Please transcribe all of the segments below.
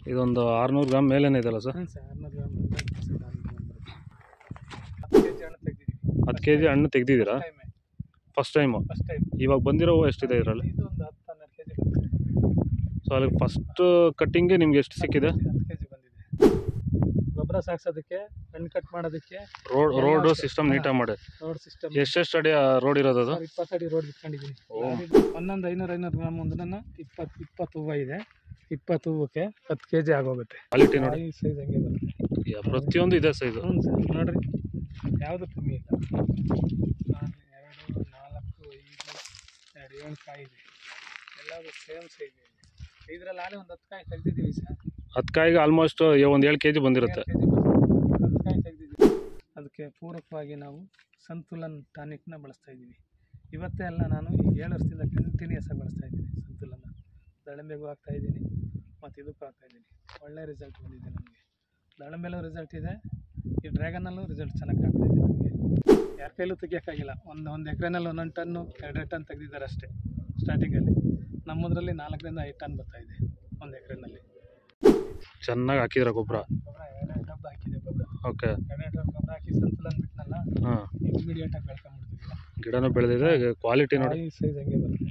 ಇದೊಂದು ಆರುನೂರು ಗ್ರಾಮ್ ಮೇಲೇನೆ ಇದೆಯಲ್ಲ ಸರ್ ಹಾಂ ಸರ್ ಆರುನೂರು ಗ್ರಾಮ್ ಹತ್ತು ಕೆ ಜಿ ಹಣ್ಣು ತೆಗ್ದಿದ್ದೀವಿ ಹತ್ತು ಕೆ ಜಿ ಹಣ್ಣು ತೆಗ್ದಿದ್ದೀರಾ ಟೈಮೇ ಫಸ್ಟ್ ಟೈಮು ಫಸ್ಟ್ ಟೈಮ್ ಇವಾಗ ಬಂದಿರೋ ಹೂವು ಎಷ್ಟಿದೆ ಇದರಲ್ಲಿ ಇದು ಒಂದು ಹತ್ತು ಹನ್ನೆರಡು ಕೆ ಜಿ ಬಂದಿದೆ ಸೊ ಅಲ್ಲಿ ಫಸ್ಟ್ ಕಟ್ಟಿಂಗ್ಗೆ ನಿಮ್ಗೆ ಎಷ್ಟು ಸಿಕ್ಕಿದೆ ಹತ್ತು ಕೆ ಜಿ ಬಂದಿದೆ ಗೊಬ್ಬರ ಸಾಕ್ಸೋದಕ್ಕೆ ಹಣ್ಣು ಕಟ್ ಮಾಡೋದಕ್ಕೆ ರೋಡ್ ಎಲ್ಲ ರೋಡು ಅಷ್ಟೇ. ಸಿಸ್ಟಮ್ ನೀಟಾಗಿ ಮಾಡಿ ರೋಡ್ ಸಿಸ್ಟಮ್ ಎಷ್ಟೆಷ್ಟು ಅಡಿ ರೋಡ್ ಇರೋದು ಅದು ಇಪ್ಪತ್ತು ಅಡಿ ರೋಡ್ ಬಿಟ್ಕೊಂಡಿದ್ದೀನಿ ಓ. ಒಂದೊಂದು ಐನೂರು ಐನೂರು ಗ್ರಾಮ್ ಒಂದನ್ನ ಇಪ್ಪತ್ತು ಇಪ್ಪತ್ತು ಹೂವು ಇದೆ ಇಪ್ಪತ್ತು ಹೂವಕ್ಕೆ ಹತ್ತು ಕೆ ಜಿ ಆಗೋಗುತ್ತೆ ಕ್ವಾಲಿಟಿ ನೋಡಿ ಈ ಸೈಜ್ ಹಂಗೆ ಬರುತ್ತೆ ಯಾ, ಪ್ರತಿಯೊಂದು ಇದೆ ಸೈಜು ಹ್ಞೂ ಸರ್ ನೋಡ್ರಿ ಯಾವುದು ಕಮ್ಮಿ ಇಲ್ಲ ಒಂದು, ಎರಡು ನಾಲ್ಕು ಐದು ಎರಡು ಏಳು ಕಾಯಿ ಇದೆ ಎಲ್ಲವೂ ಸೇಮ್ ಸೈಜ್ ಇದೆ ಇದರಲ್ಲಿ ಆಲೆ ಒಂದು ಹತ್ತು ಕಾಯಿ ತೆಗ್ದಿದ್ದೀವಿ ಸರ್ ಹತ್ತು ಕಾಯಿಗೆ ಆಲ್ಮೋಸ್ಟ್ ಒಂದು ಏಳು ಕೆ ಜಿ ಬಂದಿರುತ್ತೆ ಏಳು kg ಹತ್ತು ಕಾಯಿ ತೆಗ್ದಿದ್ದೀವಿ ಅದಕ್ಕೆ ಪೂರಕವಾಗಿ ನಾವು ಸಂತುಲನ್ ಟಾನಿಕ್ನ ಬಳಸ್ತಾ ಇದ್ದೀವಿ ಇವತ್ತೇ ಎಲ್ಲ ನಾನು ಈ ಏಳು ವರ್ಷದಿಂದ ಕಂಟಿನ್ಯೂಸ್ ಆಗಿ ಬಳಸ್ತಾ ಇದ್ದೀನಿ ಸಂತುಲನ ದಾಳಿಂಬೆಗೂ ಹಾಕ್ತಾ ಇದ್ದೀನಿ ಮತ್ತು ಇದಕ್ಕೂ ಹಾಕ್ತಾ ಇದ್ದೀನಿ ಒಳ್ಳೆ ರಿಸಲ್ಟ್ ಬಂದಿದೆ ನಮಗೆ ದಾಳಿಂಬೆಲೂ ರಿಸಲ್ಟ್ ಇದೆ ಈ ಡ್ರ್ಯಾಗನಲ್ಲೂ ರಿಸಲ್ಟ್ ಚೆನ್ನಾಗಿ ಕಾಣ್ತಾ ಇದೆ ನಮಗೆ ಯಾರ ಕೈಲೂ ತೆಗಿಯೋಕ್ಕಾಗಿಲ್ಲ ಒಂದು ಒಂದು ಎಕರೆನಲ್ಲಿ ಒಂದೊಂದು ಟನ್ನು ಎರಡು ಟನ್ ತೆಗೆದಿದ್ದಾರೆ ಅಷ್ಟೇ ಸ್ಟಾರ್ಟಿಂಗಲ್ಲಿ ನಮ್ಮದ್ರಲ್ಲಿ ನಾಲ್ಕರಿಂದ ಐದು ಟನ್ ಬರ್ತಾ ಇದೆ ಒಂದು ಎಕರೆನಲ್ಲಿ ಚೆನ್ನಾಗಿ ಹಾಕಿದ್ರ ಗೊಬ್ಬರ ಗೊಬ್ಬರ ಎರಡು ಡಬ್ಬ ಹಾಕಿದೆ ಗೊಬ್ಬರ ಓಕೆ ಎರಡು ಡಬ್ಬ ಗೊಬ್ಬರ ಹಾಕಿ ಸಂತುಲನ್ ಬಿಟ್ನಲ್ಲ ಹಾಂ ಇಮಿಡಿಯೇಟ್ ಆಗಿ ಬೆಳ್ಕೊಂಡ್ಬಿಡ್ತಿದ್ವಿ ಗಿಡನೂ ಬೆಳೆದಿದೆ ಕ್ವಾಲಿಟಿ ನೋಡಿ ಈ ಸೈಜ್ ಹಂಗೆ ಬರುತ್ತೆ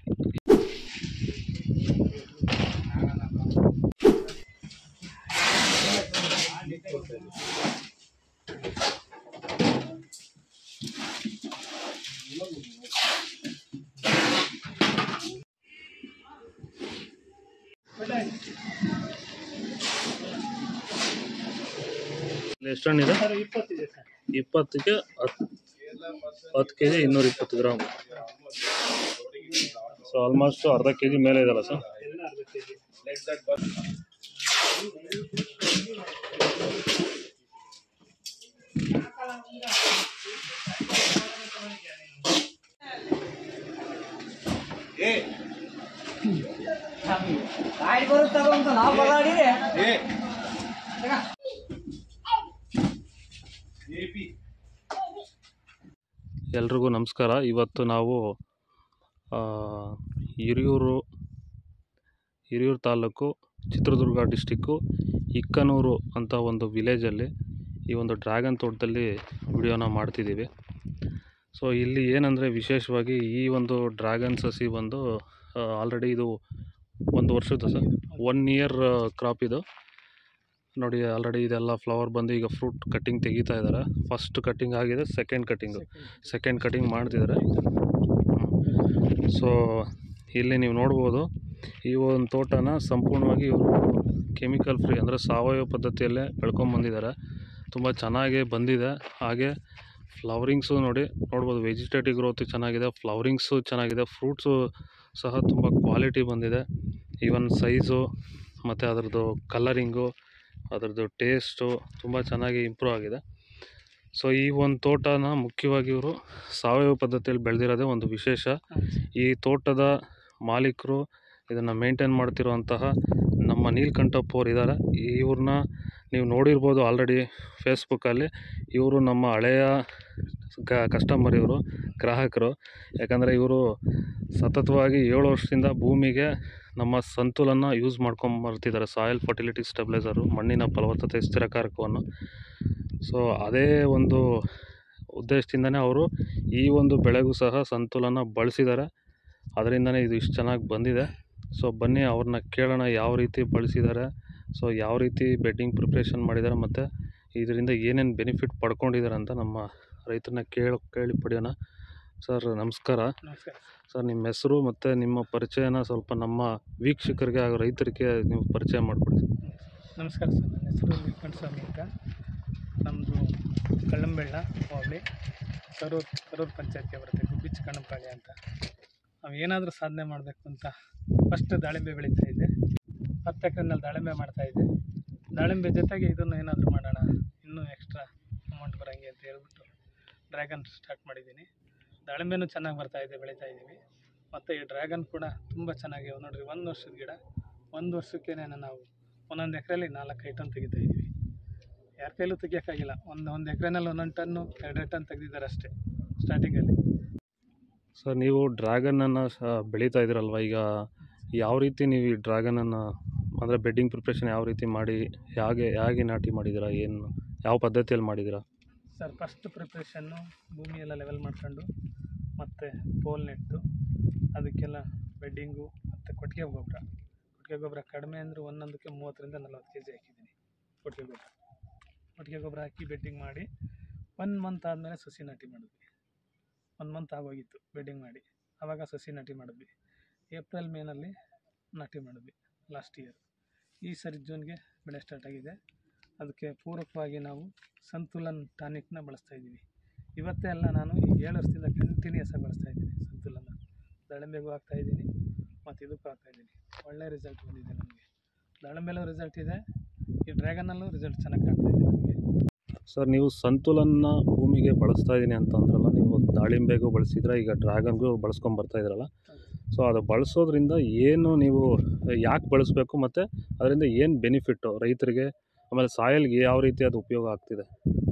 ಇಲ್ಲಿ ಎಷ್ಟು ಹಣ್ಣಿದೆ ಸರ್ ಇಪ್ಪತ್ತಿದೆ ಸರ್ ಇಪ್ಪತ್ತಿಗೆ ಹತ್ತು ಹತ್ತು ಕೆ ಜಿ ಇನ್ನೂರ ಇಪ್ಪತ್ತು ಗ್ರಾಮ್ ಸೊ ಆಲ್ಮೋಸ್ಟ್ ಅರ್ಧ ಕೆ ಜಿ ಮೇಲೆ ಇದೆಯಲ್ಲ ಸರ್ ಎಲ್ಲ ಅರ್ಧ ಕೆ ಜಿ ಗಾಡಿ ಬರುತ್ತಲ್ಲ ಅಂತ ನಾವು ಬಗಾಡಿದ್ರೆ ಎಲ್ರಿಗೂ ನಮಸ್ಕಾರ ಇವತ್ತು ನಾವು ಆ, ಹಿರಿಯೂರು ಹಿರಿಯೂರು ತಾಲೂಕು ಚಿತ್ರದುರ್ಗ ಡಿಸ್ಟಿಕ್ಕು ಇಕ್ಕನೂರು ಅಂತ ಒಂದು ವಿಲೇಜಲ್ಲಿ ಈ ಒಂದು ಡ್ರ್ಯಾಗನ್ ತೋಟದಲ್ಲಿ ವಿಡಿಯೋನ ಮಾಡ್ತಿದ್ದೀವಿ ಸೊ ಇಲ್ಲಿ ಏನಂದರೆ ವಿಶೇಷವಾಗಿ ಈ ಒಂದು ಡ್ರ್ಯಾಗನ್ ಸಸಿ ಬಂದು ಆಲ್ರೆಡಿ ಇದು ಒಂದು ವರ್ಷದ ಸರ್ ಒನ್ ಇಯರ್ ಕ್ರಾಪ್ ಇದು ನೋಡಿ ಆಲ್ರೆಡಿ ಇದೆಲ್ಲ ಫ್ಲವರ್ ಬಂದು ಈಗ ಫ್ರೂಟ್ ಕಟ್ಟಿಂಗ್ ತೆಗಿತಾ ಇದ್ದಾರೆ ಫಸ್ಟ್ ಕಟ್ಟಿಂಗ್ ಆಗಿದೆ ಸೆಕೆಂಡ್ ಕಟ್ಟಿಂಗು ಸೆಕೆಂಡ್ ಕಟಿಂಗ್ ಮಾಡ್ತಿದ್ದಾರೆ ಸೊ ಇಲ್ಲಿ ನೀವು ನೋಡ್ಬೋದು ಈ ಒಂದು ತೋಟನ ಸಂಪೂರ್ಣವಾಗಿ ಇವರು ಕೆಮಿಕಲ್ ಫ್ರೀ ಅಂದರೆ ಸಾವಯವ ಪದ್ಧತಿಯಲ್ಲೇ ಬೆಳ್ಕೊಂಬಂದಿದ್ದಾರೆ ತುಂಬ ಚೆನ್ನಾಗಿ ಬಂದಿದೆ ಹಾಗೆ ಫ್ಲವರಿಂಗ್ಸು ನೋಡಿ ನೋಡ್ಬೋದು ವೆಜಿಟೇಟಿವ್ ಗ್ರೋತ್ ಚೆನ್ನಾಗಿದೆ ಫ್ಲವರಿಂಗ್ಸು ಚೆನ್ನಾಗಿದೆ ಫ್ರೂಟ್ಸು ಸಹ ತುಂಬ ಕ್ವಾಲಿಟಿ ಬಂದಿದೆ ಈವನ್ ಸೈಜು ಮತ್ತು ಅದರದ್ದು ಕಲರಿಂಗು ಅದರದ್ದು ಟೇಸ್ಟು ತುಂಬ ಚೆನ್ನಾಗಿ ಇಂಪ್ರೂವ್ ಆಗಿದೆ ಸೊ ಈ ಒಂದು ತೋಟನ ಮುಖ್ಯವಾಗಿ ಇವರು ಸಾವಯವ ಪದ್ಧತಿಯಲ್ಲಿ ಬೆಳೆದಿರೋದೇ ಒಂದು ವಿಶೇಷ ಈ ತೋಟದ ಮಾಲೀಕರು ಇದನ್ನು ಮೇಂಟೈನ್ ಮಾಡ್ತಿರುವಂತಹ ನಮ್ಮ ನೀಲ್ಕಂಠಪ್ಪ ಅವ್ರು ಇದ್ದಾರೆ ಇವ್ರನ್ನ ನೀವು ನೋಡಿರ್ಬೋದು ಆಲ್ರೆಡಿ ಫೇಸ್ಬುಕ್ಕಲ್ಲಿ ಇವರು ನಮ್ಮ ಹಳೆಯ ಕ ಕಸ್ಟಮರ್ ಇವರು ಗ್ರಾಹಕರು ಯಾಕಂದರೆ ಇವರು ಸತತವಾಗಿ ಏಳು ವರ್ಷದಿಂದ ಭೂಮಿಗೆ ನಮ್ಮ ಸಂತುಲನ ಯೂಸ್ ಮಾಡ್ಕೊಂಬರ್ತಿದ್ದಾರೆ ಸಾಯಿಲ್ ಫರ್ಟಿಲಿಟಿ ಸ್ಟೆಬಿಲೈಸರು ಮಣ್ಣಿನ ಫಲವತ್ತತೆ ಸ್ಥಿರಕಾರಕವನ್ನು ಸೊ ಅದೇ ಒಂದು ಉದ್ದೇಶದಿಂದನೇ ಅವರು ಈ ಒಂದು ಬೆಳೆಗೂ ಸಹ ಸಂತುಲನ ಬಳಸಿದ್ದಾರೆ ಅದರಿಂದನೇ ಇದು ಇಷ್ಟು ಚೆನ್ನಾಗಿ ಬಂದಿದೆ ಸೊ ಬನ್ನಿ ಅವ್ರನ್ನ ಕೇಳೋಣ ಯಾವ ರೀತಿ ಬಳಸಿದ್ದಾರೆ ಸೊ ಯಾವ ರೀತಿ ಬೆಡ್ಡಿಂಗ್ ಪ್ರಿಪ್ರೇಷನ್ ಮಾಡಿದ್ದಾರೆ ಮತ್ತು ಇದರಿಂದ ಏನೇನು ಬೆನಿಫಿಟ್ ಪಡ್ಕೊಂಡಿದ್ದಾರೆ ಅಂತ ನಮ್ಮ ರೈತರನ್ನ ಕೇಳಿ ಕೇಳಿ ಪಡೆಯೋಣ ಸರ್ ನಮಸ್ಕಾರ ನಮಸ್ಕಾರ ಸರ್ ನಿಮ್ಮ ಹೆಸರು ಮತ್ತು ನಿಮ್ಮ ಪರಿಚಯನ ಸ್ವಲ್ಪ ನಮ್ಮ ವೀಕ್ಷಕರಿಗೆ ಹಾಗೂ ರೈತರಿಗೆ ನೀವು ಪರಿಚಯ ಮಾಡಿಕೊಡಿ ನಮಸ್ಕಾರ ಸರ್ ನನ್ನ ಹೆಸರು ನೀಲ್ಕಂಠ ಸ್ವಾಮಿ ಅಂತ ನಮ್ಮದು ಕಳ್ಳಂಬೆಳ್ಳ ಹೋಬಳಿ ಕರೂರು ಕರೂರು ಪಂಚಾಯತ್ಗೆ ಬರುತ್ತೆ ಗುಬ್ಬಿಚ್ಚ ಕಣ್ಣಂಪಾಳ್ಯ ಅಂತ ನಾವು ಏನಾದರೂ ಸಾಧನೆ ಮಾಡಬೇಕು ಅಂತ ಫಸ್ಟ್ ದಾಳಿಂಬೆ ಬೆಳೀತಾ ಇದ್ದೆ ಹತ್ತು ಎಕರೆನಲ್ಲಿ ದಾಳಿಂಬೆ ಮಾಡ್ತಾ ಇದ್ದೆ ದಾಳಿಂಬೆ ಜೊತೆಗೆ ಇದನ್ನು ಏನಾದರೂ ಮಾಡೋಣ ಇನ್ನೂ ಎಕ್ಸ್ಟ್ರಾ ಅಮೌಂಟ್ ಬರೋಂಗೆ ಅಂತ ಹೇಳ್ಬಿಟ್ಟು ಡ್ರ್ಯಾಗನ್ ಸ್ಟಾರ್ಟ್ ಮಾಡಿದ್ದೀನಿ ದಾಳಿಂಬೆನೂ ಚೆನ್ನಾಗಿ ಬರ್ತಾ ಇದೆ ಬೆಳೀತಾ ಇದ್ದೀವಿ ಮತ್ತು ಈ ಡ್ರ್ಯಾಗನ್ ಕೂಡ ತುಂಬ ಚೆನ್ನಾಗಿ ನೋಡಿರಿ ಒಂದು ವರ್ಷದ ಗಿಡ ಒಂದು ವರ್ಷಕ್ಕೇ ನಾವು ಒಂದೊಂದು ಎಕರೆಯಲ್ಲಿ ನಾಲ್ಕು ಐಟಮ್ ತೆಗಿತಾ ಇದ್ದೀವಿ ಯಾರ ಕೈಲೂ ತೆಗಿಯೋಕ್ಕಾಗಿಲ್ಲ ಒಂದು ಒಂದು ಎಕರೆನಲ್ಲಿ ಒಂದೊಂದು ಟನ್ನು ಎರಡು ಟನ್ ತೆಗೆದಿದ್ದಾರೆ ಅಷ್ಟೇ ಸ್ಟಾರ್ಟಿಂಗಲ್ಲಿ ಸರ್ ನೀವು ಡ್ರ್ಯಾಗನನ್ನು ಬೆಳೀತಾ ಇದ್ದೀರಲ್ವ ಈಗ ಯಾವ ರೀತಿ ನೀವು ಈ ಡ್ರ್ಯಾಗನನ್ನು ಅಂದರೆ ಬೆಡ್ಡಿಂಗ್ ಪ್ರಿಪ್ರೇಷನ್ ಯಾವ ರೀತಿ ಮಾಡಿ ಹೇಗೆ ಹೇಗೆ ನಾಟಿ ಮಾಡಿದ್ದೀರಾ ಏನು ಯಾವ ಪದ್ಧತಿಯಲ್ಲಿ ಮಾಡಿದ್ದೀರಾ ಸರ್ ಫಸ್ಟ್ ಪ್ರಿಪ್ರೇಷನ್ನು ಭೂಮಿ ಎಲ್ಲ ಲೆವೆಲ್ ಮಾಡ್ಕೊಂಡು ಮತ್ತು ಪೋಲ್ ನೆಟ್ಟು ಅದಕ್ಕೆಲ್ಲ ಬೆಡ್ಡಿಂಗು ಮತ್ತು ಕೊಟ್ಟಿಗೆ ಗೊಬ್ಬರ ಕೊಟ್ಟಿಗೆ ಗೊಬ್ಬರ ಕಡಿಮೆ ಅಂದರೆ ಒಂದೊಂದಕ್ಕೆ ಮೂವತ್ತರಿಂದ ನಲ್ವತ್ತು ಕೆ ಜಿ ಹಾಕಿದ್ದೀನಿ ಕೊಟ್ಟಿಗೆ ಗೊಬ್ಬರ ಕೊಟ್ಟಿಗೆ ಗೊಬ್ಬರ ಹಾಕಿ ಬೆಡ್ಡಿಂಗ್ ಮಾಡಿ ಒನ್ ಮಂತ್ ಆದಮೇಲೆ ಸಸಿ ನಾಟಿ ಮಾಡಿದ್ವಿ ಒನ್ ಮಂತ್ ಆಗೋಗಿತ್ತು ಬೆಡ್ಡಿಂಗ್ ಮಾಡಿ ಆವಾಗ ಸಸಿ ನಾಟಿ ಮಾಡಿದ್ವಿ ಏಪ್ರಿಲ್ ಮೇನಲ್ಲಿ ನಾಟಿ ಮಾಡಿದ್ವಿ ಲಾಸ್ಟ್ ಇಯರ್ ಈ ಸರಿ ಜೂನ್ಗೆ ಬೆಳೆ ಸ್ಟಾರ್ಟ್ ಆಗಿದೆ ಅದಕ್ಕೆ ಪೂರಕವಾಗಿ ನಾವು ಸಂತುಲನ್ ಟಾನಿಕ್ನ ಬಳಸ್ತಾ ಇದ್ದೀವಿ ಇವತ್ತೇ ಎಲ್ಲ ನಾನು ಈ ಏಳು ವರ್ಷದಿಂದ ಕಂಟಿನ್ಯೂಸ್ ಆಗಿ ಬಳಸ್ತಾ ಇದ್ದೀನಿ ಸಂತುಲನ ದಾಳಿಂಬೆಗೂ ಹಾಕ್ತಾ ಇದ್ದೀನಿ ಮತ್ತು ಇದಕ್ಕೂ ಹಾಕ್ತಾ ಇದ್ದೀನಿ ಒಳ್ಳೆ ರಿಸಲ್ಟ್ ಬಂದಿದೆ ನಮಗೆ ದಾಳಿಂಬೆಲೂ ರಿಸಲ್ಟ್ ಇದೆ ಈ ಡ್ರ್ಯಾಗನಲ್ಲೂ ರಿಸಲ್ಟ್ ಚೆನ್ನಾಗಿ ಕಾಣ್ತಾ ಇದೆ ನಮಗೆ ಸರ್ ನೀವು ಸಂತುಲನ್ನ ಭೂಮಿಗೆ ಬಳಸ್ತಾ ಇದ್ದೀನಿ ಅಂತ ಅಂದ್ರಲ್ಲ ನೀವು ದಾಳಿಂಬೆಗೂ ಬಳಸಿದ್ರೆ ಈಗ ಡ್ರ್ಯಾಗನ್ಗೂ ಬಳಸ್ಕೊಂಡು ಬರ್ತಾ ಇದ್ರಲ್ಲ ಸೊ ಅದು ಬಳಸೋದ್ರಿಂದ ಏನು ನೀವು ಯಾಕೆ ಬಳಸಬೇಕು ಮತ್ತು ಅದರಿಂದ ಏನು ಬೆನಿಫಿಟ್ಟು ರೈತರಿಗೆ ಆಮೇಲೆ ಸಾಯಲ್ಗೆ ಯಾವ ರೀತಿ ಅದು ಉಪಯೋಗ ಆಗ್ತಿದೆ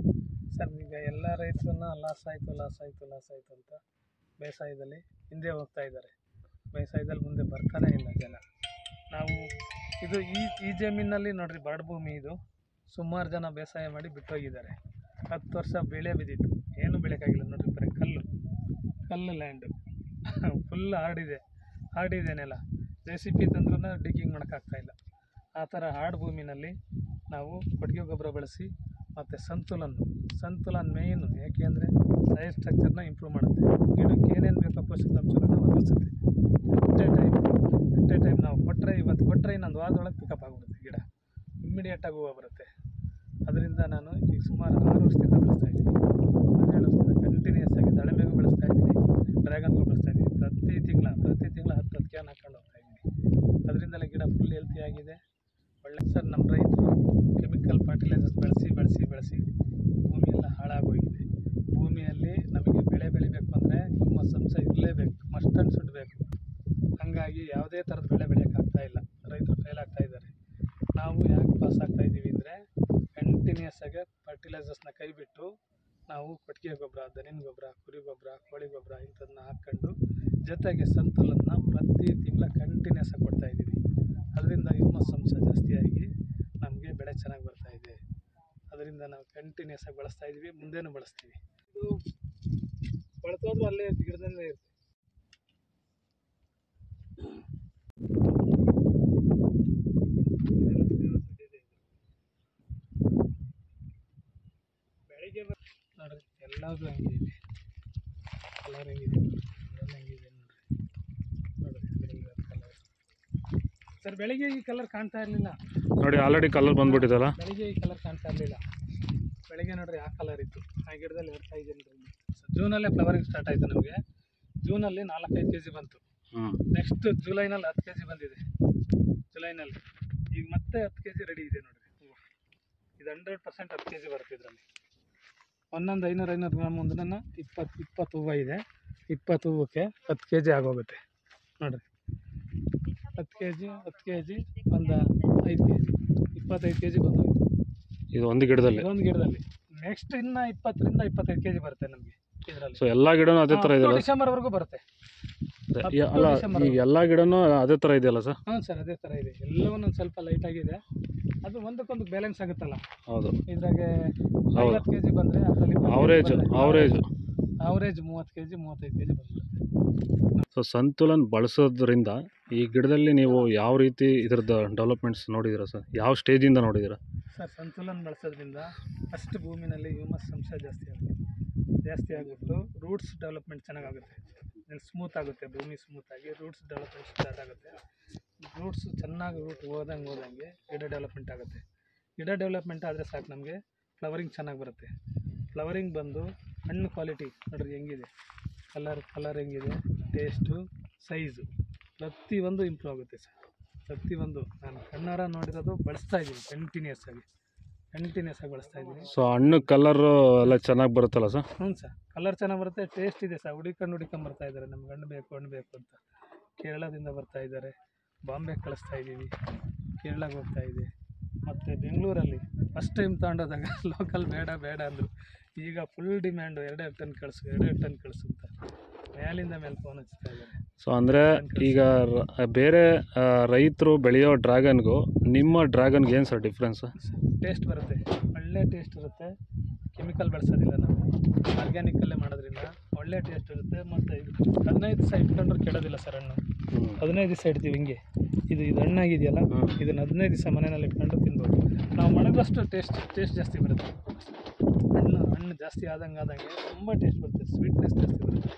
ಸರ್ ಈಗ ಎಲ್ಲ ರೈತರನ್ನ ಲಾಸ್ ಆಯಿತು ಲಾಸ್ ಆಯಿತು ಲಾಸ್ ಆಯಿತು ಅಂತ ಬೇಸಾಯದಲ್ಲಿ ಹಿಂದೆ ಹೋಗ್ತಾ ಇದ್ದಾರೆ ಬೇಸಾಯದಲ್ಲಿ ಮುಂದೆ ಬರ್ತಾನೇ ಇಲ್ಲ ಜನ ನಾವು ಇದು ಈ ಈ ಜಮೀನಲ್ಲಿ ನೋಡ್ರಿ ಬರಡು ಭೂಮಿ ಇದು ಸುಮಾರು ಜನ ಬೇಸಾಯ ಮಾಡಿ ಬಿಟ್ಟೋಗಿದ್ದಾರೆ ಹತ್ತು ವರ್ಷ ಬೆಳೆ ಬಿದ್ದಿತ್ತು ಏನು ಬೆಳೆಯೋಕ್ಕಾಗಿಲ್ಲ ನೋಡ್ರಿ ಬರೀ ಕಲ್ಲು ಕಲ್ಲು ಲ್ಯಾಂಡು ಫುಲ್ ಹಾರ್ಡಿದೆ ಹಾರ್ಡಿದೆ ನೆಲ ಜೆ ಸಿ ಪಿ ತಂದ್ರೂ ಡಿಗ್ಗಿಂಗ್ ಮಾಡೋಕ್ಕಾಗ್ತಾಯಿಲ್ಲ ಆ ಥರ ಹಾರ್ಡ್ ಭೂಮಿನಲ್ಲಿ ನಾವು ಕೊಟ್ಟಿಗೆ ಗೊಬ್ಬರ ಬಳಸಿ ಮತ್ತು ಸಂತುಲನ್ ಸಂತುಲನ್ ಮೇಯ್ನು ಏಕೆಂದರೆ ಸೈಡ್ ಸ್ಟ್ರಕ್ಚರ್ನ ಇಂಪ್ರೂವ್ ಮಾಡುತ್ತೆ ಗಿಡಕ್ಕೆ ಏನೇನು ಬೇಕೋ ಪೋಷಕಾಂಶಗಳನ್ನ ಒದಗಿಸುತ್ತೆ at a time at a time ನಾವು ಕೊಟ್ಟರೆ ಇವತ್ತು ಕೊಟ್ಟರೆ ಇನ್ನೊಂದು ವಾರದೊಳಗೆ ಪಿಕಪ್ ಆಗಿಬಿಡುತ್ತೆ ಗಿಡ ಇಮ್ಮಿಡಿಯೇಟಾಗಿ ಹೂವು ಬರುತ್ತೆ ಅದರಿಂದ ನಾನು ಈಗ ಸುಮಾರು ಆರು ವರ್ಷದಿಂದ ಬೆಳೆಸ್ತಾ ಇದ್ದೀನಿ ಹನ್ನೆರಡು ವರ್ಷದಿಂದ ಕಂಟಿನ್ಯೂಸ್ ಆಗಿ ದಾಳಿಂಬೆಗೂ ಬೆಳೆಸ್ತಾ ಇದ್ದೀನಿ ಡ್ರ್ಯಾಗನ್ಗೂ ಬೆಳೆಸ್ತಾ ಇದ್ದೀನಿ ಪ್ರತಿ ತಿಂಗಳ ಪ್ರತಿ ತಿಂಗಳ ಹತ್ತು ಹತ್ತು ಕ್ಯಾನ್ ಹಾಕೊಂಡು ಹೋಗ್ತಾ ಇದ್ದೀನಿ ಅದರಿಂದಲೇ ಗಿಡ ಫುಲ್ ಹೆಲ್ತಿ ಆಗಿದೆ ಒಳ್ಳೆ ಸರ್ ನಮ್ಮ ರೈತರು ಕೆಮಿಕಲ್ ಫರ್ಟಿಲೈಸರ್ಸ್ ಬಳಸಿ ಬಳಸಿ ಬಳಸಿ ಭೂಮಿ ಎಲ್ಲ ಹಾಳಾಗೋಗಿದೆ ಭೂಮಿಯಲ್ಲಿ ನಮಗೆ ಬೆಳೆ ಬೆಳಿಬೇಕು ಅಂದರೆ ಹುಮ್ಮಸ್ ಅಂಶ ಇರಲೇಬೇಕು ಮಸ್ಟ್ ಆ್ಯಂಡ್ ಶುಡ್ ಬೇಕು ಹಾಗಾಗಿ ಯಾವುದೇ ಥರದ ಬೆಳೆ ಬೆಳೆಯೋಕ್ಕಾಗ್ತಾ ಇಲ್ಲ ರೈತರು ಫೇಲ್ ಆಗ್ತಾ ಇದ್ದಾರೆ ನಾವು ಯಾಕೆ ಪಾಸ್ ಆಗ್ತಾ ಇದ್ದೀವಿ ಅಂದರೆ ಕಂಟಿನ್ಯೂಸ್ ಆಗಿ ಫರ್ಟಿಲೈಸರ್ಸ್ನ ಕೈ ಬಿಟ್ಟು ನಾವು ಕೊಟ್ಟಿಗೆ ಗೊಬ್ಬರ ದನಿನ ಗೊಬ್ಬರ ಕುರಿ ಗೊಬ್ಬರ ಕೋಳಿ ಗೊಬ್ಬರ ಇಂಥದನ್ನ ಹಾಕ್ಕೊಂಡು ಜೊತೆಗೆ ಸಂತುಲನ ಪ್ರತಿ ತಿಂಗಳ ಕಂಟಿನ್ಯೂಸ್ ಆಗಿ ಕೊಡ್ತಾ ಇದ್ದೀವಿ ಅದರಿಂದ ಹ್ಯೂಮಸ್ ಅಂಶ ಜಾಸ್ತಿಯಾಗಿ ನಮಗೆ ಬೆಳೆ ಚೆನ್ನಾಗಿ ಬರ್ತಾ ಇದೆ ಅದರಿಂದ ನಾವು ಕಂಟಿನ್ಯೂಸ್ ಆಗಿ ಬಳಸ್ತಾ ಇದ್ದೀವಿ ಮುಂದೇನೂ ಬಳಸ್ತೀವಿ ಇದು ಬಳಸೋದು ಅಲ್ಲೇ ಇರುತ್ತೆ, ಗಿಡದಲ್ಲೇ ಇರುತ್ತೆ ಬೆಳಿಗ್ಗೆ ಬ- ನೋಡ್ರಿ ಎಲ್ಲದೂ ಹಂಗೆ ಇದೆ ಕಲರ್ ಹೆಂಗಿದೆ ಇದ್ರಲ್ಲಿ ಹೆಂಗಿದೆ ನೋಡ್ರಿ ನೋಡ್ರಿ ಅದ್ರಲ್ಲಿ ಕಲರ್ ಸರ್ ಬೆಳಿಗ್ಗೆ ಈ ಕಲರ್ ಕಾಣ್ತಾ ಇರಲಿಲ್ಲ ನೋಡಿ ಆಲ್ರೆಡಿ ಕಲರ್ ಬಂದ್ಬಿಟ್ಟಿದಲ್ಲ ಬೆಳಿಗ್ಗೆ ಈ ಕಲರ್ ಕಾಣ್ತಾ ಇರಲಿಲ್ಲ ಬೆಳಿಗ್ಗೆ ನೋಡ್ರಿ ಆ ಕಲರ್ ಇತ್ತು ಆ ಗಿಡದಲ್ಲಿ ಇಡ್ತಾ ಇದ್ದೀನಿ ನೋಡ್ರಿ ಜೂನಲ್ಲೇ ಫ್ಲವರಿಂಗ್ ಸ್ಟಾರ್ಟ್ ಆಯಿತು ನಮಗೆ ಜೂನಲ್ಲಿ ನಾಲ್ಕೈದು ಕೆ ಜಿ ಬಂತು ಹ್ಞೂ ನೆಕ್ಸ್ಟ್ ಜುಲೈನಲ್ಲಿ ಹತ್ತು ಕೆ ಜಿ ಬಂದಿದೆ ಜುಲೈನಲ್ಲಿ ಈಗ ಮತ್ತೆ ಹತ್ತು ಕೆ ಜಿ ರೆಡಿ ಇದೆ ನೋಡ್ರಿ ಹೂವು ಇದು ಹಂಡ್ರೆಡ್ ಪರ್ಸೆಂಟ್ ಹತ್ತು ಕೆ ಜಿ ಬರುತ್ತೆ ಇದರಲ್ಲಿ ಒಂದೊಂದು ಐನೂರು ಐನೂರು ಗ್ರಾಮ್ ಒಂದನ್ನ ಇಪ್ಪತ್ತು ಇಪ್ಪತ್ತು ಹೂವು ಇದೆ ಇಪ್ಪತ್ತು ಹೂವಕ್ಕೆ ಹತ್ತು ಕೆ ಜಿ ಆಗೋಗುತ್ತೆ ನೋಡ್ರಿ ಹತ್ತು ಕೆ ಜಿ ಹತ್ತು ಕೆ ಜಿ ಒಂದು ಐದು ಕೆ ಜಿ ಇಪ್ಪತ್ತೈದು ಕೆ ಜಿ ಬಂದೋಯ್ತು ಇದು ಒಂದು ಗಿಡದಲ್ಲಿ ಇದೊಂದು ಗಿಡದಲ್ಲಿ ನೆಕ್ಸ್ಟ್ ಇನ್ನು ಇಪ್ಪತ್ತರಿಂದ ಇಪ್ಪತ್ತೈದು ಕೆ ಜಿ ಬರುತ್ತೆ ನಮಗೆ ಇದರಲ್ಲಿ ಸೊ ಎಲ್ಲ ಗಿಡನೂ ಅದೇ ಥರ ಇದೆಯಲ್ಲ ಡಿಸೆಂಬರ್ವರೆಗೂ ಬರುತ್ತೆ ಅದೇ. up ಯ- to ಅಲ್ಲ December ಈಗ ಎಲ್ಲ ಗಿಡನೂ ಅದೇ ಥರ ಇದೆಯಲ್ಲ ಸರ್ ಹ್ಞೂ ಸರ್ ಅದೇ ಥರ ಇದೆ ಎಲ್ಲವೂ ಒಂದು ಸ್ವಲ್ಪ ಲೈಟ್ ಆಗಿದೆ ಅದು ಒಂದಕ್ಕೊಂದು ಬ್ಯಾಲೆನ್ಸ್ ಆಗುತ್ತಲ್ಲ ಹೌದು ಇದ್ರಾಗೆ ಹೌದು. ಐವತ್ತು ಕೆ ಜಿ ಬಂದರೆ ಅದರಲ್ಲಿ ಅವರೇಜ್ ಅವರೇಜ್ ಅವರೇಜ್ ಮೂವತ್ತು ಕೆ ಜಿ ಮೂವತ್ತೈದು ಕೆ ಜಿ ಬಂದ್ಬಿಡುತ್ತೆ ಸೊ ಸಂತುಲನ್ ಬಳಸೋದ್ರಿಂದ ಈ ಗಿಡದಲ್ಲಿ ನೀವು ಯಾವ ರೀತಿ ಇದ್ರದ್ದು ಡೆವಲಪ್ಮೆಂಟ್ಸ್ ನೋಡಿದ್ದೀರಾ ಸರ್ ಯಾವ ಸ್ಟೇಜಿಂದ ನೋಡಿದ್ದೀರಾ ಸರ್ ಸಂತುಲನ ಬಳಸೋದ್ರಿಂದ ಫಸ್ಟ್ ಭೂಮಿನಲ್ಲಿ ಹ್ಯೂಮಸ್ ಅಂಶ ಜಾಸ್ತಿ ಆಗುತ್ತೆ ಜಾಸ್ತಿ ಆಗಿಬಿಟ್ಟು ರೂಟ್ಸ್ ಡೆವಲಪ್ಮೆಂಟ್ ಚೆನ್ನಾಗಾಗುತ್ತೆ ಸ್ಮೂತ್ ಆಗುತ್ತೆ ಭೂಮಿ ಸ್ಮೂತ್ ಆಗಿ ರೂಟ್ಸ್ ಡೆವಲಪ್ಮೆಂಟ್ ಸ್ಟಾರ್ಟ್ ಆಗುತ್ತೆ ರೂಟ್ಸ್ ಚೆನ್ನಾಗಿ ರೂಟ್ ಹೋದಂಗೆ ಹೋದಂಗೆ ಗಿಡ ಡೆವಲಪ್ಮೆಂಟ್ ಆಗುತ್ತೆ ಗಿಡ ಡೆವಲಪ್ಮೆಂಟ್ ಆದರೆ ಸಾಕು ನಮಗೆ ಫ್ಲವರಿಂಗ್ ಚೆನ್ನಾಗಿ ಬರುತ್ತೆ ಫ್ಲವರಿಂಗ್ ಬಂದು ಹಣ್ಣು ಕ್ವಾಲಿಟಿ ನೋಡ್ರಿ ಹೆಂಗಿದೆ ಕಲರ್ ಕಲರ್ ಹೆಂಗಿದೆ ಟೇಸ್ಟು ಸೈಜು ಪ್ರತಿಯೊಂದು ಇಂಪ್ರೂವ್ ಆಗುತ್ತೆ ಸರ್ ಪ್ರತಿಯೊಂದು ನಾನು ಕಣ್ಣಾರ ನೋಡಿರೋದು ಬಳಸ್ತಾ ಇದ್ದೀನಿ ಕಂಟಿನ್ಯೂಸ್ ಆಗಿ ಕಂಟಿನ್ಯೂಸ್ ಆಗಿ ಬಳಸ್ತಾ ಇದ್ದೀನಿ ಸೊ ಹಣ್ಣು ಕಲರು ಎಲ್ಲ ಚೆನ್ನಾಗಿ ಬರುತ್ತಲ್ಲ ಸರ್ ಹ್ಞೂ ಸರ್ ಕಲರ್ ಚೆನ್ನಾಗಿ ಬರುತ್ತೆ ಟೇಸ್ಟ್ ಇದೆ ಸರ್ ಹುಡಿಕೊಂಡು ಹುಡಿಕೊಂಡು ಬರ್ತಾ ಇದ್ದಾರೆ ನಮ್ಗೆ ಹಣ್ಣು ಬೇಕು ಹಣ್ಣು ಬೇಕು ಅಂತ ಕೇರಳದಿಂದ ಬರ್ತಾ ಇದ್ದಾರೆ ಬಾಂಬೆ ಕಳಿಸ್ತಾ ಇದ್ದೀವಿ ಕೇರಳಕ್ಕೆ ಹೋಗ್ತಾ ಇದೆ ಮತ್ತು ಬೆಂಗಳೂರಲ್ಲಿ ಫಸ್ಟ್ ಟೈಮ್ ತಗೊಂಡೋದಾಗ ಲೋಕಲ್ ಬೇಡ ಬೇಡ ಅಂದರು ಈಗ ಫುಲ್ ಡಿಮ್ಯಾಂಡು ಎರಡೆರಡು ಟನ್ ಕಳಿಸು ಎರಡೆರಡು ಟನ್ ಕಳಿಸು ಅಂತ ಮೇಲಿಂದ ಮೇಲೆ ಫೋನ್ ಹಚ್ತಾ ಇದ್ದಾರೆ ಸೊ ಅಂದರೆ ಈಗ ರ- ಬೇರೆ ರೈತರು ಬೆಳೆಯೋ ಡ್ರ್ಯಾಗನ್ಗೂ ನಿಮ್ಮ ಡ್ರ್ಯಾಗನ್ಗೆ ಏನು ಸರ್ ಡಿಫ್ರೆನ್ಸ್ ಟೇಸ್ಟ್ ಬರುತ್ತೆ ಒಳ್ಳೆ ಟೇಸ್ಟ್ ಇರುತ್ತೆ ಕೆಮಿಕಲ್ ಬಳಸೋದಿಲ್ಲ ನಾವು ಆರ್ಗ್ಯಾನಿಕಲ್ಲೇ ಮಾಡೋದ್ರಿಂದ ಒಳ್ಳೆ ಟೇಸ್ಟ್ ಇರುತ್ತೆ ಮತ್ತು ಇದು ಹದಿನೈದು ದಿವಸ ಇಟ್ಕೊಂಡ್ರು ಕೆಡೋದಿಲ್ಲ ಸರ್ ಹಣ್ಣು ಹದಿನೈದು ದಿವಸ ಇಡ್ತೀವಿ ಹಿಂಗೆ ಇದು ಇದು ಹಣ್ಣಾಗಿದೆಯಲ್ಲ ಹ್ಮ್. ಇದನ್ನು ಹದಿನೈದು ದಿವಸ ಮನೆಯಲ್ಲಿ ಇಟ್ಕೊಂಡು ತಿನ್ಬೋದು ನಾವು ಮಣಗಷ್ಟು ಟೇಸ್ಟ್ ಟೇಸ್ಟ್ ಜಾಸ್ತಿ ಬರುತ್ತೆ ಹಣ್ಣು ಹಣ್ಣು ಜಾಸ್ತಿ ಆದಂಗೆ ಆದಂಗೆ ತುಂಬ ಟೇಸ್ಟ್ ಬರುತ್ತೆ ಸ್ವೀಟ್ನೆಸ್ ಜಾಸ್ತಿ ಬರುತ್ತೆ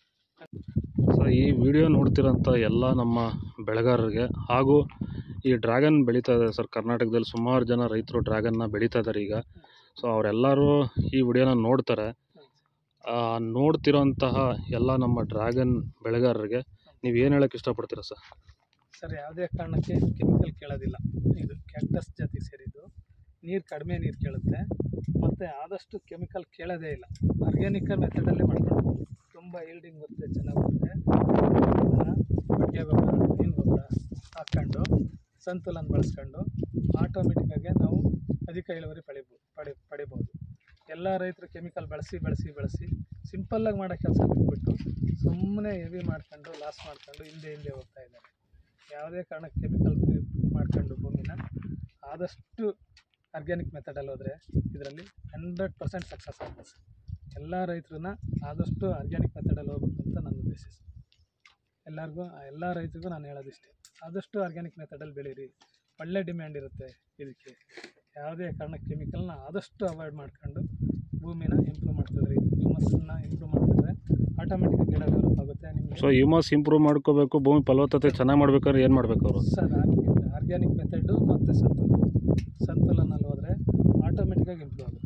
ಸೊ ಈ ವಿಡಿಯೋ ನೋಡ್ತಿರೋಂಥ ಎಲ್ಲ ನಮ್ಮ ಬೆಳೆಗಾರರಿಗೆ ಹಾಗೂ ಈ ಡ್ರ್ಯಾಗನ್ ಬೆಳೀತಾ ಇದೆ ಸರ್ ಕರ್ನಾಟಕದಲ್ಲಿ ಸುಮಾರು ಜನ ರೈತರು ಡ್ರ್ಯಾಗನ್ನ ಬೆಳೀತಾ ಇದ್ದಾರೆ ಈಗ ಸೊ ಅವರೆಲ್ಲರೂ ಈ ವಿಡಿಯೋನ ನೋಡ್ತಾರೆ ಆ, ನೋಡ್ತಿರೋಂತಹ ಎಲ್ಲ ನಮ್ಮ ಡ್ರ್ಯಾಗನ್ ಬೆಳೆಗಾರರಿಗೆ ನೀವು ಏನು ಹೇಳೋಕ್ಕೆ ಇಷ್ಟಪಡ್ತೀರಾ ಸರ್ ಸರ್ ಯಾವುದೇ ಕಾರಣಕ್ಕೆ ಇದು ಕೆಮಿಕಲ್ ಕೇಳೋದಿಲ್ಲ ಇದು ಕ್ಯಾಕ್ಟಸ್ ಜಾತಿಗೆ ಸೇರಿದ್ದು ನೀರು ಕಡಿಮೆ ನೀರು ಕೇಳುತ್ತೆ ಮತ್ತು ಆದಷ್ಟು ಕೆಮಿಕಲ್ ಕೇಳೋದೇ ಇಲ್ಲ ಆರ್ಗ್ಯಾನಿಕಲ್ ಮೆಥಡಲ್ಲೇ ಮಾಡ್ಕೊಂಡು ತುಂಬ ಈಲ್ಡಿಂಗ್ ಬರುತ್ತೆ ಚೆನ್ನಾಗಿ ಬರುತ್ತೆ ಅದನ್ನ ಬಟ್ಟೆ ಗೊಬ್ಬರ ಮೀನು ಗೊಬ್ಬರ ಹಾಕ್ಕೊಂಡು ಸಂತುಲನ ಬಳಸ್ಕೊಂಡು ಆಟೋಮೆಟಿಕ್ಕಾಗಿ ನಾವು ಅಧಿಕ ಇಳುವರಿ ಪಡಿಬೋದು ಪಡಿ ಪಡಿಬೋದು ಎಲ್ಲ ರೈತರು ಕೆಮಿಕಲ್ ಬಳಸಿ ಬಳಸಿ ಬಳಸಿ ಸಿಂಪಲ್ಲಾಗಿ ಮಾಡೋ ಕೆಲಸ ಬಿಟ್ಬಿಟ್ಟು ಸುಮ್ಮನೆ ಹೆವಿ ಮಾಡ್ಕೊಂಡು ಲಾಸ್ ಮಾಡ್ಕೊಂಡು ಹಿಂದೆ ಹಿಂದೆ ಹೋಗ್ತಾ ಇದ್ದಾರೆ ಯಾವುದೇ ಕಾರಣಕ್ಕೆ ಕೆಮಿಕಲ್ ಮಾಡ್ಕೊಂಡು ಭೂಮಿನ ಆದಷ್ಟು ಆರ್ಗ್ಯಾನಿಕ್ ಮೆಥಡಲ್ಲಿ ಹೋದರೆ ಇದರಲ್ಲಿ ಹಂಡ್ರೆಡ್ ಪರ್ಸೆಂಟ್ ಸಕ್ಸಸ್ ಆಗುತ್ತೆ ಸರ್ ಎಲ್ಲ ರೈತರನ್ನ ಆದಷ್ಟು ಆರ್ಗ್ಯಾನಿಕ್ ಮೆಥಡಲ್ಲಿ ಹೋಗ್ಬೇಕು ಅಂತ ನನ್ನ ಉದ್ದೇಶ ಸರ್ ಎಲ್ಲರಿಗೂ ಎಲ್ಲ ರೈತರಿಗೂ ನಾನು ಹೇಳೋದಿಷ್ಟೇ ಆದಷ್ಟು ಆರ್ಗ್ಯಾನಿಕ್ ಮೆಥಡಲ್ಲಿ ಬೆಳೀರಿ ಒಳ್ಳೆ ಡಿಮ್ಯಾಂಡ್ ಇರುತ್ತೆ ಇದಕ್ಕೆ ಯಾವುದೇ ಕಾರಣಕ್ಕೆ ಕೆಮಿಕಲ್ನ ಆದಷ್ಟು ಅವಾಯ್ಡ್ ಮಾಡ್ಕೊಂಡು ಭೂಮಿನ ಇಂಪ್ರೂವ್ ಮಾಡ್ತಿದ್ರಿ ಹ್ಯೂಮಸ್ನ ಇಂಪ್ರೂವ್ ಮಾಡ್ತಿದ್ರೆ ಆಟೋಮೆಟಿಕ್ ಗಿಡ ಡೆವಲಪ್ ಆಗುತ್ತೆ ನಿಮಗೆ ಸೊ ಹ್ಯೂಮಸ್ ಇಂಪ್ರೂವ್ ಮಾಡ್ಕೋಬೇಕು ಭೂಮಿ ಫಲವತ್ತತೆ ಚೆನ್ನಾಗಿ ಮಾಡ್ಬೇಕಾದ್ರೆ ಏನು ಮಾಡ್ಬೇಕು ಅವರು ಸರ್ ಆರ್ಗ್ಯಾನಿಕ್ ಮೆಥಡು ಮತ್ತು ಸಂತುಲನ ಸಂತುಲನಲ್ಲಿ ಹೋದರೆ ಆಟೋಮೆಟಿಕ್ಕಾಗಿ ಇಂಪ್ರೂವ್ ಆಗುತ್ತೆ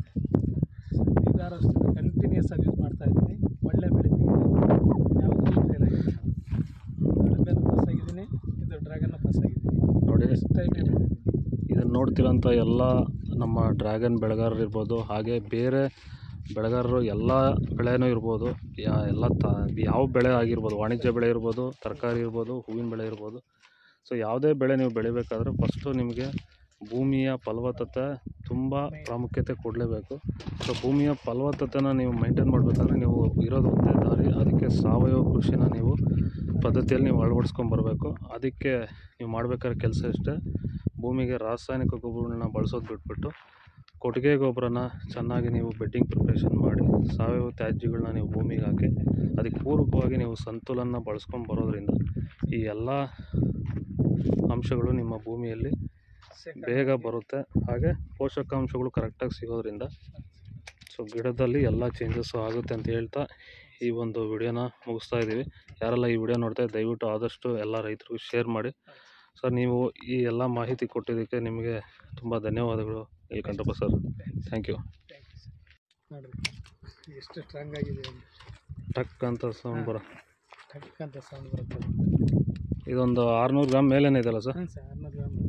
ಐದಾರು ವರ್ಷದಿಂದ ಕಂಟಿನ್ಯೂಸ್ ಆಗಿ ಯೂಸ್ ಮಾಡ್ತಾ ಇದ್ದೀನಿ ಒಳ್ಳೆ ಬೆಳೆ ತೆಗೆದಿದ್ದೀನಿ ಯಾವುದೂ ಫೇಲ್ ಆಗಿಲ್ಲ ದಾಳಿಂಬೆನೂ ಪಾಸ್ ಆಗಿದ್ದೀನಿ ಇದು ಡ್ರ್ಯಾಗನ್ನು ಪಾಸ್ ಆಗಿದ್ದೀನಿ ನೋಡಿ ಫಸ್ಟ್ ಟೈಮೇ ಬೆಳೆದಿದ್ದೀನಿ ಇದನ್ನು ನೋಡ್ತಿರೋಂಥ ಎಲ್ಲ ನಮ್ಮ ಡ್ರ್ಯಾಗನ್ ಬೆಳೆಗಾರರು ಇರ್ಬೋದು ಹಾಗೆ ಬೇರೆ ಬೆಳೆಗಾರರು ಎಲ್ಲ ಬೆಳೆನೂ ಇರ್ಬೋದು ಯಾ ಎಲ್ಲ ತ ಯಾವ ಬೆಳೆ ಆಗಿರ್ಬೋದು ವಾಣಿಜ್ಯ ಬೆಳೆ ಇರ್ಬೋದು ತರಕಾರಿ ಇರ್ಬೋದು ಹೂವಿನ ಬೆಳೆ ಇರ್ಬೋದು ಸೊ ಯಾವುದೇ ಬೆಳೆ ನೀವು ಬೆಳಿಬೇಕಾದ್ರೆ ಫಸ್ಟು ನಿಮಗೆ ಭೂಮಿಯ ಫಲವತ್ತತೆ ತುಂಬ ಪ್ರಾಮುಖ್ಯತೆ ಕೊಡಲೇಬೇಕು ಸೊ ಭೂಮಿಯ ಫಲವತ್ತತೆನ ನೀವು ಮೈಂಟೈನ್ ಮಾಡಬೇಕಾದ್ರೆ ನೀವು ಇರೋದು ಒಂದೇ ದಾರಿ ಅದಕ್ಕೆ ಸಾವಯವ ಕೃಷಿನ ನೀವು ಪದ್ಧತಿಯಲ್ಲಿ ನೀವು ಅಳವಡಿಸ್ಕೊಂಬರ್ಬೇಕು ಅದಕ್ಕೆ ನೀವು ಮಾಡಬೇಕಾದ್ರೆ ಕೆಲಸ ಇಷ್ಟೇ ಭೂಮಿಗೆ ರಾಸಾಯನಿಕ ಗೊಬ್ಬರಗಳನ್ನ ಬಳಸೋದು ಬಿಟ್ಬಿಟ್ಟು ಕೊಟ್ಟಿಗೆ ಗೊಬ್ಬರನ ಚೆನ್ನಾಗಿ ನೀವು ಬೆಡ್ಡಿಂಗ್ ಪ್ರಿಪ್ರೇಷನ್ ಮಾಡಿ ಸಾವಯವ ತ್ಯಾಜ್ಯಗಳನ್ನ ನೀವು ಭೂಮಿಗೆ ಹಾಕಿ ಅದಕ್ಕೆ ಪೂರಕವಾಗಿ ನೀವು ಸಂತುಲನ ಬಳಸ್ಕೊಂಡು ಬರೋದ್ರಿಂದ ಈ ಎಲ್ಲ ಅಂಶಗಳು ನಿಮ್ಮ ಭೂಮಿಯಲ್ಲಿ Second ಬೇಗ ಬರುತ್ತೆ ಹಾಗೆ ಪೋಷಕಾಂಶಗಳು ಕರೆಕ್ಟಾಗಿ ಸಿಗೋದ್ರಿಂದ ಸೊ ಗಿಡದಲ್ಲಿ ಎಲ್ಲ ಚೇಂಜಸ್ಸು ಆಗುತ್ತೆ ಅಂತ ಹೇಳ್ತಾ ಈ ಒಂದು ವಿಡಿಯೋನ ಮುಗಿಸ್ತಾ ಇದ್ದೀವಿ ಯಾರೆಲ್ಲ ಈ ವಿಡಿಯೋ ನೋಡ್ತಾ ದಯವಿಟ್ಟು ಆದಷ್ಟು ಎಲ್ಲ ರೈತರಿಗೂ ಶೇರ್ ಮಾಡಿ ಸರ್ ನೀವು ಈ ಎಲ್ಲ ಮಾಹಿತಿ ಕೊಟ್ಟಿದ್ದಕ್ಕೆ ನಿಮಗೆ ತುಂಬ ಧನ್ಯವಾದಗಳು Neelakantappa sir thank you thank you sir ನೋಡಿರಿ ಎಷ್ಟು ಸ್ಟ್ರಾಂಗ್ ಆಗಿದೆ ಅಂತ ಟಕ್ ಅಂತ ಸೌಂಡ್ ಬರೋ ಟಕ್ ಅಂತ ಸೌಂಡ್ ಬರುತ್ತೆ ಇದೊಂದು ಆರುನೂರು ಗ್ರಾಮ್ ಮೇಲೇನೆ ಇದೆಯಲ್ಲ ಸರ್ ಹಾಂ ಸರ್ ಆರ್ನೂರು ಗ್ರಾಮ್